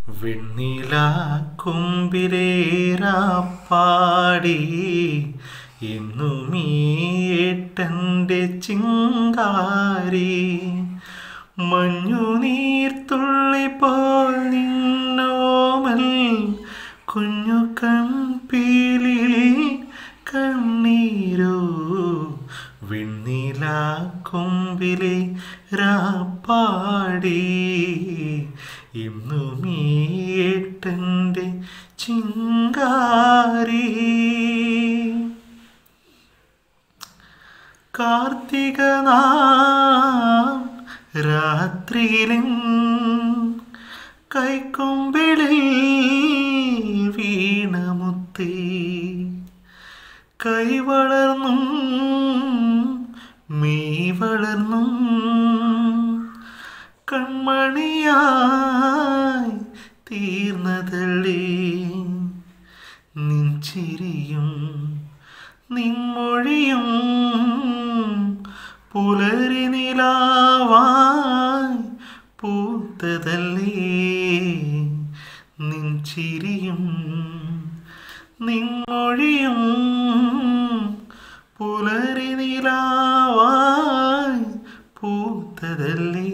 വെണ്ണില കുമ്പിലേറാപ്പാടി എന്നുമീട്ടൻ്റെ ചിങ്കാരി മഞ്ഞുനീർത്തുള്ളി പോൽ നിന്നോമൽ കുഞ്ഞു കൺപീലിൽ കണ്ണീരോ വെണ്ണില കൊമ്പിലെ രാപ്പാടി ഇന്നുമീട്ടൻ്റെ ചിങ്കാരി കാർത്തിക നാം രാത്രിയിലും കൈക്കൊമ്പിളിൽ വീണമുത്തി കൈ വളർന്നും മീ വളർന്നും കൺമണിയായി തീർന്നതള്ളി നിൻ ചിരിയും നിൻമൊഴിയും പുലരി നിലാവായി പൂത്തതല്ലേ നിൻ ചിരിയും നിൻമൊഴിയും പുലരി നിലാവായി പൂത്തതല്ലേ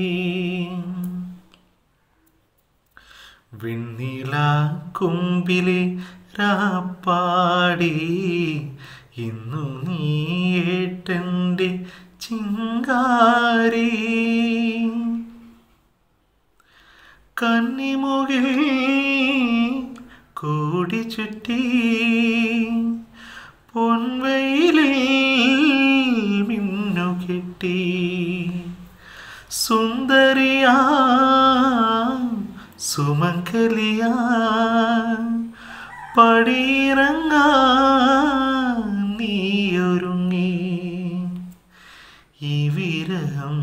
വെണ്ണില കുമ്പിലെ രാപ്പാടി ഇന്നു നീട്ടൻ്റെ ചിങ്കാരി കന്നിമുകിൽ കൂടി ചുറ്റി പൊൻവയിലിൽ മിന്നുകെട്ടി സുന്ദരിയാ സുമംഗലിയാ പടിയിറങ്ങ നീയൊരുങ്ങി ഈ വിരഹം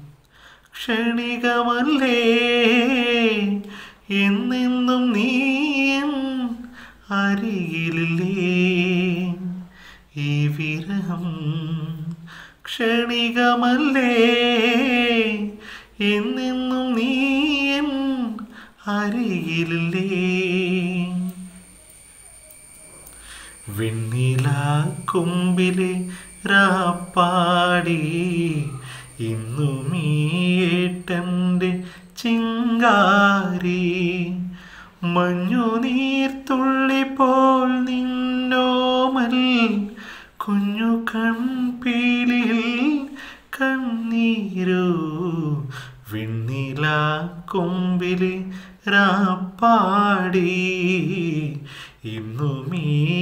ക്ഷണികമല്ലേ എന്നെന്നും നീ എൻ അരികിലില്ലേ ഈ വിരഹം ക്ഷണികമല്ലേ എന്നെന്നും നീ എൻ അരികിലില്ലേ വെണ്ണില കൊമ്പിലെ രാപ്പാടി ഇന്നു മീട്ടൻ്റെ ചിങ്കാരി മഞ്ഞുനീർത്തുള്ളി പോൽ നിന്നോമൽ കുഞ്ഞു കൺപീലിൽ കണ്ണീരോ വെണ്ണില കൊമ്പിലെ രാപ്പാടി ഇന്നു മീ